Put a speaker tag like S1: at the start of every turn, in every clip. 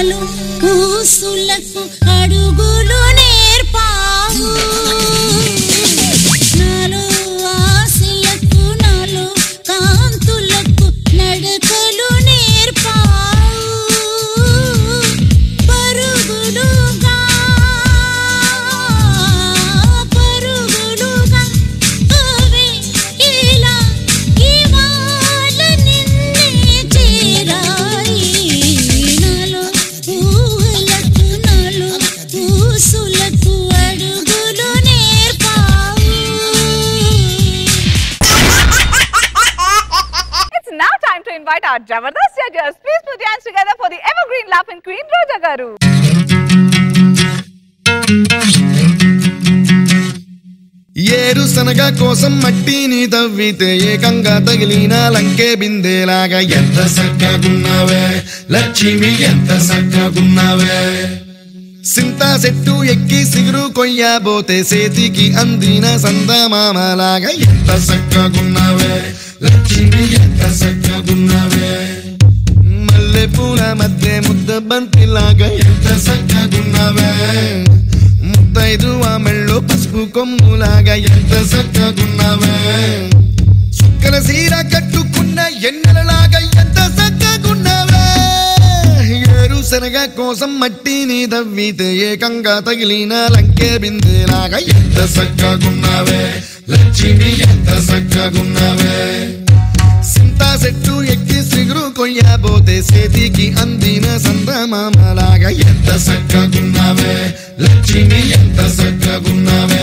S1: నాలో ఊసులకు అడుగులు నేర్పావు నాలో ఆశలకు నాలో కాంతులకు నడకలు నేర్పావు పరుగులుగా పరుగులుగా అవే ఇలా ఇవాళ నిన్నే చేరాయి నాలో ఊహలకు నాలో ఊసులకు అడుగులు నేర్పావు
S2: It's now time to invite our Jabardast judges. Please put your hands together for the evergreen laughing queen, Roja Garu.
S3: ఏరుశనగ కోసం మట్టిని తవ్వితే ఏకంగా తగిలిన లంకే బిందేలాగా ఎంత సక్కగున్నావే లక్ష్మి ఎంత సక్కగున్నావే సింతా చెట్టు ఎక్కి సిగురు కొయ్యబోతే సేతికి అందిన సందమామలాగా ఎంత సక్కగున్నావే లక్ష్మి ఎంత సక్కగున్నావే మల్లె పూల మధ్య ముద్ద బంతిలాగా ఎంత సక్కగున్నావే ముద్దైదు ఆ మెళ్ళో పసుపు కొమ్ములాగా ఎంత సక్కగున్నావే సుక్కల సీర కట్టుకున్న ఎన్నెలలాగా ఎంత సక్కగున్నావే ఏరుశనగ కోసం మట్టిని దవ్వితే ఏకంగా తగిలిన లంకే బిందేలాగా ఎంత సక్కగున్నావే లక్ష్మి ఎంత సక్కగున్నావే సింతా చెట్టు ఎక్కి సిగురు కొయ్యబోతే సేతికి అందిన సందమామలాగా ఎంత సక్కగున్నావే లక్ష్మి ఎంత సక్కగున్నావే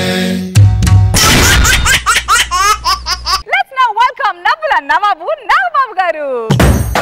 S2: Let's now welcome Navula Navabu Navababu Garu.